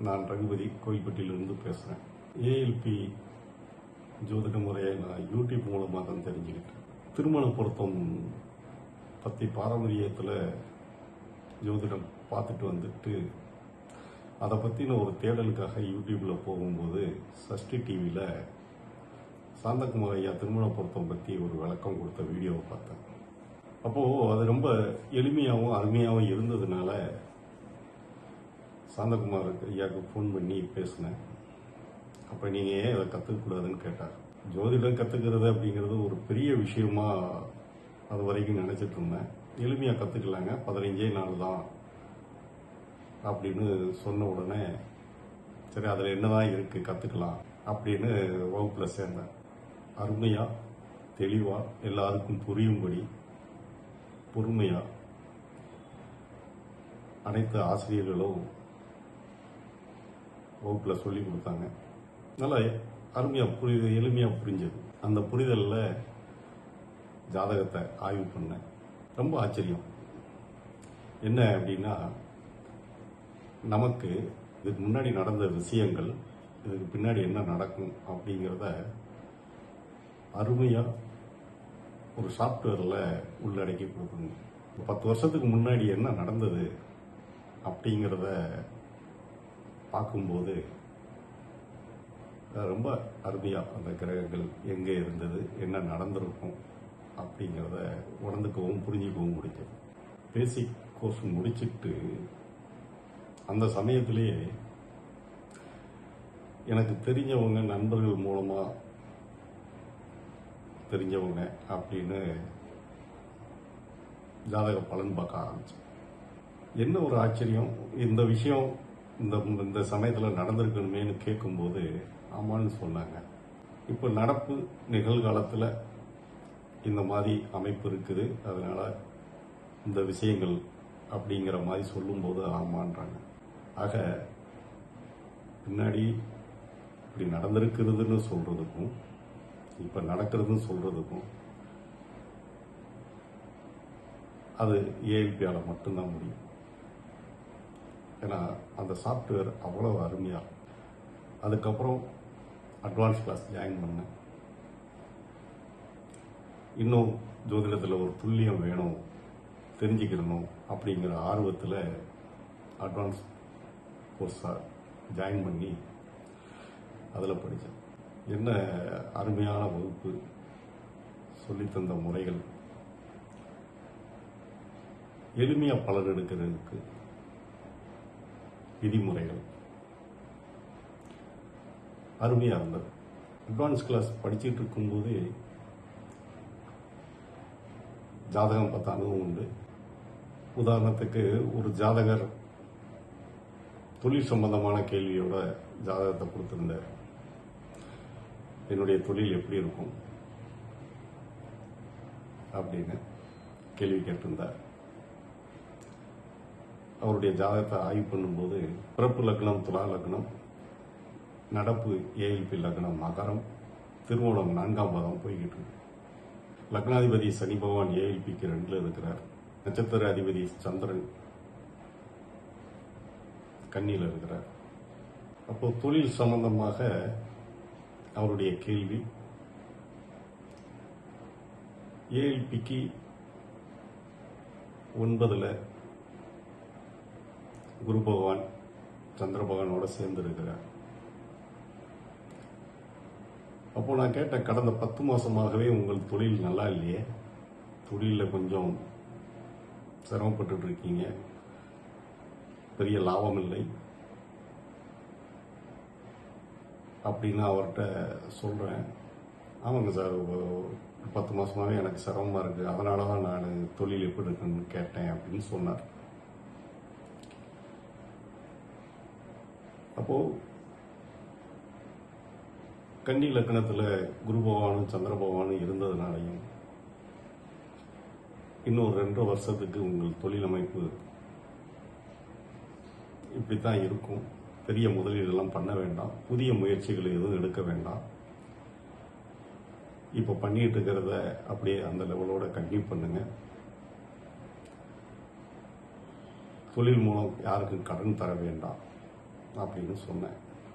நான் ரகுபதி கோயில்பட்டியிலிருந்து பேசுகிறேன் ஏஎல்பி ஜோதிட முறையை நான் யூடியூப் மூலமாக தான் தெரிஞ்சுக்கிட்டேன் திருமண பொருத்தம் பற்றி பாரம்பரியத்தில் ஜோதிடம் பார்த்துட்டு வந்துட்டு அதை பற்றின ஒரு தேடலுக்காக யூடியூப்பில் போகும்போது சஷ்டி டிவியில் சாந்தகுமார் ஐயா திருமண பொருத்தம் பற்றி ஒரு விளக்கம் கொடுத்த வீடியோவை பார்த்தேன் அப்போது அது ரொம்ப எளிமையாகவும் அருமையாகவும் இருந்ததுனால சாந்தகுமார் ஐயாவுக்கு ஃபோன் பண்ணி பேசினேன் அப்போ நீங்கள் ஏன் அதை கற்றுக்கக்கூடாதுன்னு கேட்டார் ஜோதிடம் கற்றுக்கிறது அப்படிங்கிறது ஒரு பெரிய விஷயமா அது வரைக்கும் நினச்சிட்டு இருந்தேன் எளிமையாக கற்றுக்கலாங்க பதினஞ்சே நாள் தான் அப்படின்னு சொன்ன உடனே சரி அதில் என்னதான் இருக்குது கற்றுக்கலாம் அப்படின்னு வகுப்பில் சேர்ந்தேன் அருமையாக தெளிவாக எல்லாருக்கும் புரியும்படி பொறுமையாக அனைத்து ஆசிரியர்களும் வகுப்பில் சொல்லி கொடுத்தாங்க நல்லா அருமையாக புரியுது எளிமையாக புரிஞ்சது அந்த புரிதலில் ஜாதகத்தை ஆய்வு பண்ணேன் ரொம்ப ஆச்சரியம் என்ன அப்படின்னா நமக்கு இதுக்கு முன்னாடி நடந்த விஷயங்கள் இதுக்கு பின்னாடி என்ன நடக்கும் அப்படிங்கிறத அருமையாக ஒரு சாஃப்ட்வேரில் உள்ளடக்கி கொடுக்கணும் இப்போ பத்து வருஷத்துக்கு முன்னாடி என்ன நடந்தது அப்படிங்கிறத பார்க்கும்போது அஹ், ரொம்ப அருமையாக அந்த கிரகங்கள் எங்கே இருந்தது என்ன நடந்திருக்கும் அப்படிங்கிறத உணர்ந்துக்கவும் புரிஞ்சுக்கவும் முடிஞ்சது பேசிக் கோர்ஸ் முடிச்சிட்டு அந்த சமயத்திலேயே எனக்கு தெரிஞ்சவங்க நண்பர்கள் மூலமாக தெரிஞ்சவங்க அப்படின்னு ஜாதக பலன் பார்க்க ஆரம்பிச்சேன் என்ன ஒரு ஆச்சரியம் இந்த விஷயம் இந்த இந்த சமயத்தில் நடந்திருக்கணுமேனு கேட்கும்போது ஆமான்னு சொன்னாங்க இப்போ நடப்பு நிகழ்காலத்தில் இந்த மாதிரி அமைப்பு இருக்குது அதனால இந்த விஷயங்கள் அப்படிங்கிற மாதிரி சொல்லும்போது ஆமான்றாங்க ஆக பின்னாடி இப்படி நடந்திருக்கிறதுன்னு சொல்றதுக்கும் இப்போ நடக்கிறதுன்னு சொல்றதுக்கும் அது ஏஎல்பியால் மட்டும்தான் முடியும் ஏன்னா அந்த சாஃப்ட்வேர் அவ்வளோ அருமையாக அதுக்கப்புறம் அட்வான்ஸ் கிளாஸ் ஜாயின் பண்ணேன் இன்னும் ஜோதிடத்தில் ஒரு துல்லியம் வேணும் தெரிஞ்சுக்கிறணும் அப்படிங்கிற ஆர்வத்தில் அட்வான்ஸ் கோர்ஸாக ஜாயின் பண்ணி அதில் படித்தேன் என்ன அருமையான வகுப்பு சொல்லித்தந்த முறைகள் எளிமையாக பலன் எடுக்கிறதுக்கு விதிமுறைகள் அருமையாக இருந்தது அட்வான்ஸ் கிளாஸ் படிச்சுட்டு இருக்கும்போது ஜாதகம் பார்த்த அனுபவம் உண்டு உதாரணத்துக்கு ஒரு ஜாதகர் தொழில் சம்பந்தமான கேள்வியோட ஜாதகத்தை கொடுத்திருந்தார் என்னுடைய தொழில் எப்படி இருக்கும் அப்படின்னு கேள்வி கேட்டிருந்தார் அவருடைய ஜாதகத்தை ஆய்வு பண்ணும்போது பிறப்பு லக்னம் துலா லக்னம் நடப்பு ஏஎல்பி லக்னம் மகரம் திருவோணம் நான்காம் பாதம் போய்கிட்டு இருக்கு லக்னாதிபதி சனி பகவான் ஏஎல்பிக்கு ரெண்டுல இருக்கிறார் நட்சத்திர அதிபதி சந்திரன் கண்ணியில் இருக்கிறார் அப்போ தொழில் சம்பந்தமாக அவருடைய கேள்வி ஏஎல்பிக்கு ஒன்பதுல குரு பகவான் சந்திர பகவானோட சேர்ந்து இருக்கிறார் அப்போ நான் கேட்டேன் கடந்த பத்து மாசமாகவே உங்கள் தொழில் நல்லா இல்லையே தொழிலில் கொஞ்சம் சிரமப்பட்டுட்டு இருக்கீங்க பெரிய லாபம் இல்லை அப்படின்னு அவர்கிட்ட சொல்றேன் ஆமாங்க சார் ஒரு பத்து மாசமாவே எனக்கு சிரமமா இருக்கு அதனால தான் நான் தொழில் எப்படி இருக்குன்னு கேட்டேன் அப்படின்னு சொன்னார் அப்போ கன்னி லக்னத்துல குரு பகவானும் சந்திர பகவானும் இருந்ததுனாலையும் இன்னும் ரெண்டு வருஷத்துக்கு உங்கள் தொழில் அமைப்பு இப்படித்தான் இருக்கும் பெரிய முதலீடெல்லாம் பண்ண வேண்டாம் புதிய முயற்சிகள் எதுவும் எடுக்க வேண்டாம் இப்போ பண்ணிட்டு இருக்கிறத அப்படியே அந்த லெவலோட கண்டினியூ பண்ணுங்க தொழில் மூலம் யாருக்கும் கடன் தர வேண்டாம் அப்படின்னு சொன்னேன்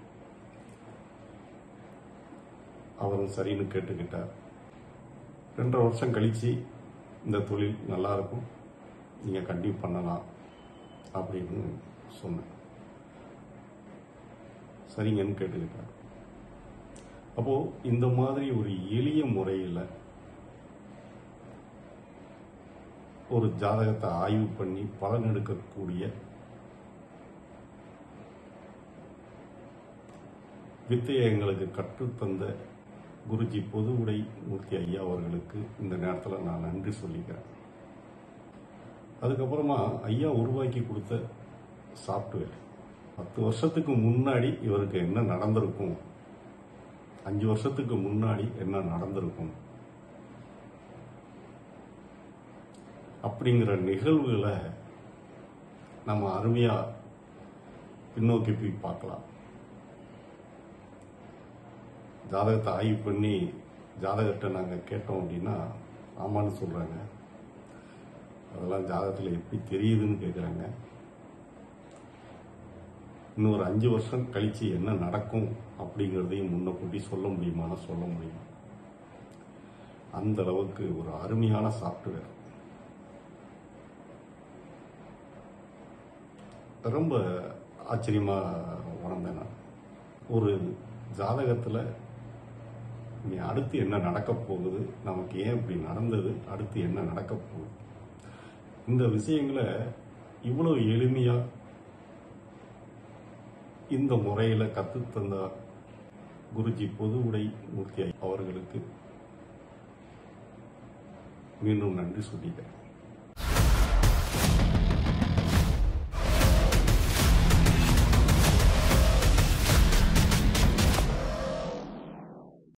அவரும் சரின்னு கேட்டுக்கிட்டார் ரெண்டரை வருஷம் கழிச்சு இந்த தொழில் நல்லா இருக்கும் நீங்கள் கண்டிப்பாக பண்ணலாம் அப்படின்னு சொன்னேன் சரிங்கன்னு கேட்டுக்கிட்டார் அப்போ இந்த மாதிரி ஒரு எளிய முறையில் ஒரு ஜாதகத்தை ஆய்வு பண்ணி பலன் எடுக்கக்கூடிய வித்தையை எங்களுக்கு கற்றுத்தந்த குருஜி பொதுவுடை மூர்த்தி ஐயா அவர்களுக்கு இந்த நேரத்தில் நான் நன்றி சொல்லிக்கிறேன் அதுக்கப்புறமா ஐயா உருவாக்கி கொடுத்த சாஃப்ட்வேர் பத்து வருஷத்துக்கு முன்னாடி இவருக்கு என்ன நடந்திருக்கும் அஞ்சு வருஷத்துக்கு முன்னாடி என்ன நடந்திருக்கும் அப்படிங்கிற நிகழ்வுகளை நம்ம அருமையா பின்னோக்கி போய் பார்க்கலாம் ஜாதகத்தை ஆய்வு பண்ணி ஜாதகத்தை நாங்கள் கேட்டோம் அப்படின்னா ஆமான்னு சொல்கிறாங்க அதெல்லாம் ஜாதகத்தில் எப்படி தெரியுதுன்னு கேட்குறாங்க இன்னும் ஒரு அஞ்சு வருஷம் கழிச்சு என்ன நடக்கும் அப்படிங்கிறதையும் முன்னக்கூட்டி சொல்ல முடியுமானா சொல்ல முடியும் அந்த அளவுக்கு ஒரு அருமையான சாஃப்ட்வேர் ரொம்ப ஆச்சரியமா உணர்ந்தேன் நான் ஒரு ஜாதகத்தில் நீ அடுத்து என்ன நடக்க போகுது நமக்கு ஏன் இப்படி நடந்தது அடுத்து என்ன நடக்க போகுது இந்த விஷயங்களை இவ்வளோ எளிமையா இந்த முறையில் கற்றுத்தந்த குருஜி பொதுவுடை மூர்த்தி அவர்களுக்கு மீண்டும் நன்றி சொல்லிக்கிறேன்